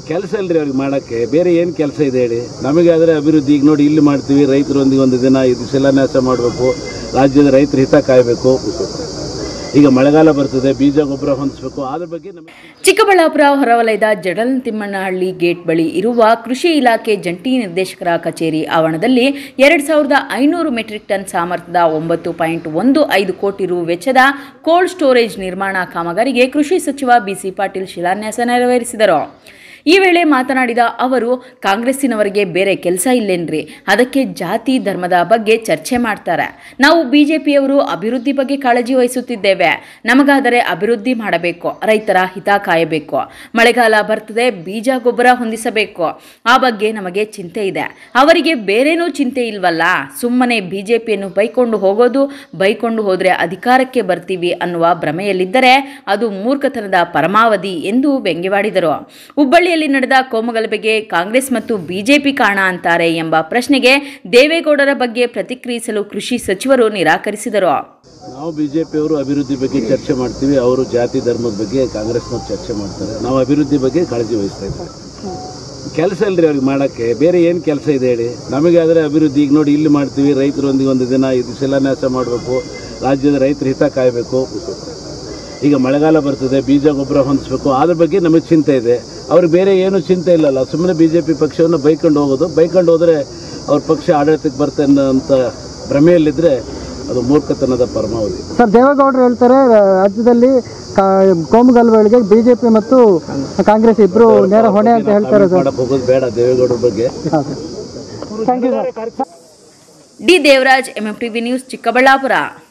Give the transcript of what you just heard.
ಕೆಲಸ ಇಲ್ರಿ ಅವ್ರಿಗೆ ಮಾಡೋಕ್ಕೆ ಬೇರೆ ಏನು ಕೆಲಸ ಇದೆ ಹೇಳಿ ನಮಗೆ ಆದರೆ ಅಭಿವೃದ್ಧಿ ಈಗ ನೋಡಿ ಇಲ್ಲಿ ಮಾಡ್ತೀವಿ ರೈತರೊಂದಿಗೆ ಒಂದು ದಿನ ಇದು ಶಿಲಾನ್ಯಾಸ ಮಾಡಬೇಕು ರಾಜ್ಯದ ರೈತರ ಹಿತ ಕಾಯಬೇಕು ಈಗ ಮಳೆಗಾಲ ಬರ್ತದೆ ಬೀಜ ಗೊಬ್ಬರ ಹೊಂದಿಸ್ಬೇಕು ಅದ್ರ ಬಗ್ಗೆ ನಮಗೆ ಚಿಕ್ಕಬಳ್ಳಾಪುರ ಹೊರವಲಯದ ಜಡಲ್ ತಿಮ್ಮಣ್ಣಹಳ್ಳಿ ಗೇಟ್ ಬಳಿ ಇರುವ ಕೃಷಿ ಇಲಾಖೆ ಜಂಟಿ ನಿರ್ದೇಶಕರ ಕಚೇರಿ ಆವರಣದಲ್ಲಿ ಎರಡು ಸಾವಿರದ ಐನೂರು ಮೆಟ್ರಿಕ್ ಟನ್ ಸಾಮರ್ಥ್ಯದ ಒಂಬತ್ತು ಪಾಯಿಂಟ್ ಒಂದು ಐದು ಕೋಟಿ ರು ವೆಚ್ಚದ ಕೋಲ್ಡ್ ಸ್ಟೋರೇಜ್ ನಿರ್ಮಾಣ ಕಾಮಗಾರಿಗೆ ಕೃಷಿ ಸಚಿವ ಬಿಸಿ ಪಾಟೀಲ್ ಶಿಲಾನ್ಯಾಸ ನೆರವೇರಿಸಿದರು ಈ ವೇಳೆ ಮಾತನಾಡಿದ ಅವರು ಕಾಂಗ್ರೆಸ್ಸಿನವರಿಗೆ ಬೇರೆ ಕೆಲಸ ಇಲ್ಲೇನ್ರಿ ಅದಕ್ಕೆ ಜಾತಿ ಧರ್ಮದ ಬಗ್ಗೆ ಚರ್ಚೆ ಮಾಡ್ತಾರೆ ನಾವು ಬಿಜೆಪಿಯವರು ಅಭಿವೃದ್ಧಿ ಬಗ್ಗೆ ಕಾಳಜಿ ವಹಿಸುತ್ತಿದ್ದೇವೆ ನಮಗಾದರೆ ಅಭಿವೃದ್ಧಿ ಮಾಡಬೇಕು ರೈತರ ಹಿತ ಕಾಯಬೇಕು ಮಳೆಗಾಲ ಬರ್ತದೆ ಬೀಜ ಗೊಬ್ಬರ ಹೊಂದಿಸಬೇಕು ಆ ಬಗ್ಗೆ ನಮಗೆ ಚಿಂತೆ ಇದೆ ಅವರಿಗೆ ಬೇರೇನೂ ಚಿಂತೆ ಇಲ್ವಲ್ಲ ಸುಮ್ಮನೆ ಬಿಜೆಪಿಯನ್ನು ಬೈಕೊಂಡು ಹೋಗೋದು ಬೈಕೊಂಡು ಹೋದರೆ ಅಧಿಕಾರಕ್ಕೆ ಬರ್ತೀವಿ ಅನ್ನುವ ಭ್ರಮೆಯಲ್ಲಿದ್ದರೆ ಅದು ಮೂರ್ಖತನದ ಪರಮಾವಧಿ ಎಂದು ವ್ಯಂಗ್ಯವಾಡಿದರು ಹುಬ್ಬಳ್ಳಿಯಲ್ಲಿ ನಡೆದ ಕೋಮಗಲಭೆಗೆ ಕಾಂಗ್ರೆಸ್ ಮತ್ತು ಬಿಜೆಪಿ ಕಾರಣ ಅಂತಾರೆ ಎಂಬ ಪ್ರಶ್ನೆಗೆ ದೇವೇಗೌಡರ ಬಗ್ಗೆ ಪ್ರತಿಕ್ರಿಯಿಸಲು ಕೃಷಿ ಸಚಿವರು ನಿರಾಕರಿಸಿದರು ನಾವು ಬಿ ಜೆ ಪಿಯವರು ಅಭಿವೃದ್ಧಿ ಬಗ್ಗೆ ಚರ್ಚೆ ಮಾಡ್ತೀವಿ ಅವರು ಜಾತಿ ಧರ್ಮದ ಬಗ್ಗೆ ಕಾಂಗ್ರೆಸ್ನವ್ರು ಚರ್ಚೆ ಮಾಡ್ತಾರೆ ನಾವು ಅಭಿವೃದ್ಧಿ ಬಗ್ಗೆ ಕಾಳಜಿ ವಹಿಸ್ತಾ ಇದ್ದೀವಿ ಕೆಲಸ ಇಲ್ರಿ ಅವ್ರಿಗೆ ಮಾಡೋಕ್ಕೆ ಬೇರೆ ಏನು ಕೆಲಸ ಇದೆ ಹೇಳಿ ನಮಗೆ ಆದರೆ ಅಭಿವೃದ್ಧಿ ಈಗ ನೋಡಿ ಇಲ್ಲಿ ಮಾಡ್ತೀವಿ ರೈತರೊಂದಿಗೆ ಒಂದು ದಿನ ಇದು ಶಿಲಾನ್ಯಾಸ ಮಾಡಬೇಕು ರಾಜ್ಯದ ರೈತರ ಹಿತ ಕಾಯಬೇಕು ಈಗ ಮಳೆಗಾಲ ಬರ್ತದೆ ಬೀಜ ಗೊಬ್ಬರ ಹೊಂದಿಸ್ಬೇಕು ಅದ್ರ ಬಗ್ಗೆ ನಮಗೆ ಚಿಂತೆ ಇದೆ ಅವ್ರಿಗೆ ಬೇರೆ ಏನು ಚಿಂತೆ ಇಲ್ಲಲ್ಲ ಸುಮ್ಮನೆ ಬಿ ಜೆ ಪಿ ಪಕ್ಷವನ್ನು ಬೈಕೊಂಡು ಹೋಗೋದು ಬೈಕೊಂಡು ಹೋದರೆ ಅವ್ರ ಪಕ್ಷ ಆಡಳಿತಕ್ಕೆ ಬರ್ತೇನೆ ಅಂತ ಭ್ರಮೆಯಲ್ಲಿದ್ದರೆ ಅದು ಮೂರ್ಖತನದ ಪರಮಾವಧಿ ಸರ್ ದೇವೇಗೌಡರು ಹೇಳ್ತಾರೆ ರಾಜ್ಯದಲ್ಲಿ ಕಾ- ಕೋಮುಗಲಭೆಗಳಿಗೆ ಬಿಜೆಪಿ ಮತ್ತು ಕಾಂಗ್ರೆಸ್ ಇಬ್ರು ನೇರ ಹೊಣೆ ಅಂತ ಹೇಳ್ತಾರೆ ಸರ್ ಮಾಡಕ್ಕೆ ಹೋಗೋದು ಬೇಡ ದೇವೇಗೌಡರ ಬಗ್ಗೆ thank you sir D Devaraj MFTV news Chikkaballapur